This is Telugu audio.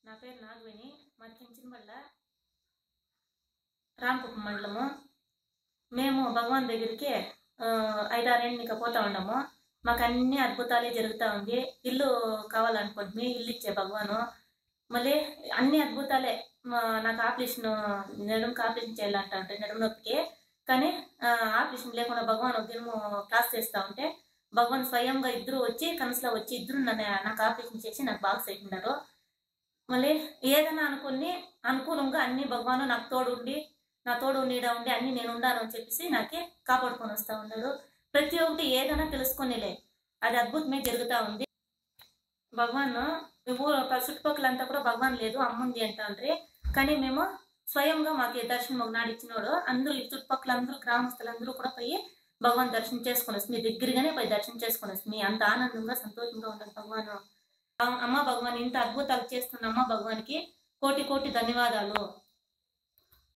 నా పేరు నాగవేణి మాది కెంచినబళ్ళ రామకుప్పం మండలము మేము భగవాన్ దగ్గరికి ఆ, ఐదారేళ్ళు ఇంకా పోతా ఉన్నాము మాకు అన్ని అద్భుతాలే జరుగుతూ ఉంది ఇల్లు కావాలనుకుంటుంది ఇల్లు ఇచ్చే భగవాను మళ్ళీ అన్ని అద్భుతాలే మా- నాకు ఆపరేషన్ నడుముకి ఆపరేషన్ చేయాలంట అంటే నడుము నొప్పికి కానీ ఆ, ఆపరేషన్ లేకుండా భగవాన్ ఒక దినము క్లాస్ చేస్తూ ఉంటే భగవాన్ స్వయంగా ఇద్దరు వచ్చి కనసులో వచ్చి ఇద్దరు నన్ను నాకు ఆపరేషన్ చేసి నాకు బాగా చేసినారు మళ్ళీ ఏదైనా అనుకుని అనుకూలంగా అన్ని భగవాను నాకు తోడు ఉండి నా తోడు నీడ ఉండి అన్ని నేను ఉండాను అని చెప్పేసి నాకే కాపాడుకొని వస్తూ ఉన్నాడు ప్రతి ఒక్కటి ఏదైనా తెలుసుకొనిలే అది అద్భుతమే జరుగుతూ ఉంది భగవాన్ ఊరు చుట్టుపక్కలంతా కూడా భగవాన్ లేదు అమ్ముంది అంటాండ్రి కానీ మేము స్వయంగా మాకు ఈ దర్శనం ఒక నాడు ఇచ్చినాడు అందరూ ఈ చుట్టుపక్కల అందరూ గ్రామస్తులందరూ కూడా పోయి భగవాన్ దర్శనం చేసుకుని వస్తుంది మీ దగ్గరగానే పోయి దర్శనం చేసుకుని వస్తుంది అంత ఆనందంగా సంతోషంగా ఉంటుంది భగవాన్ అమ్మ భగవాన్ ఇంత అద్భుతాలు చేస్తున్న అమ్మ భగవాన్కి కోటి కోటి ధన్యవాదాలు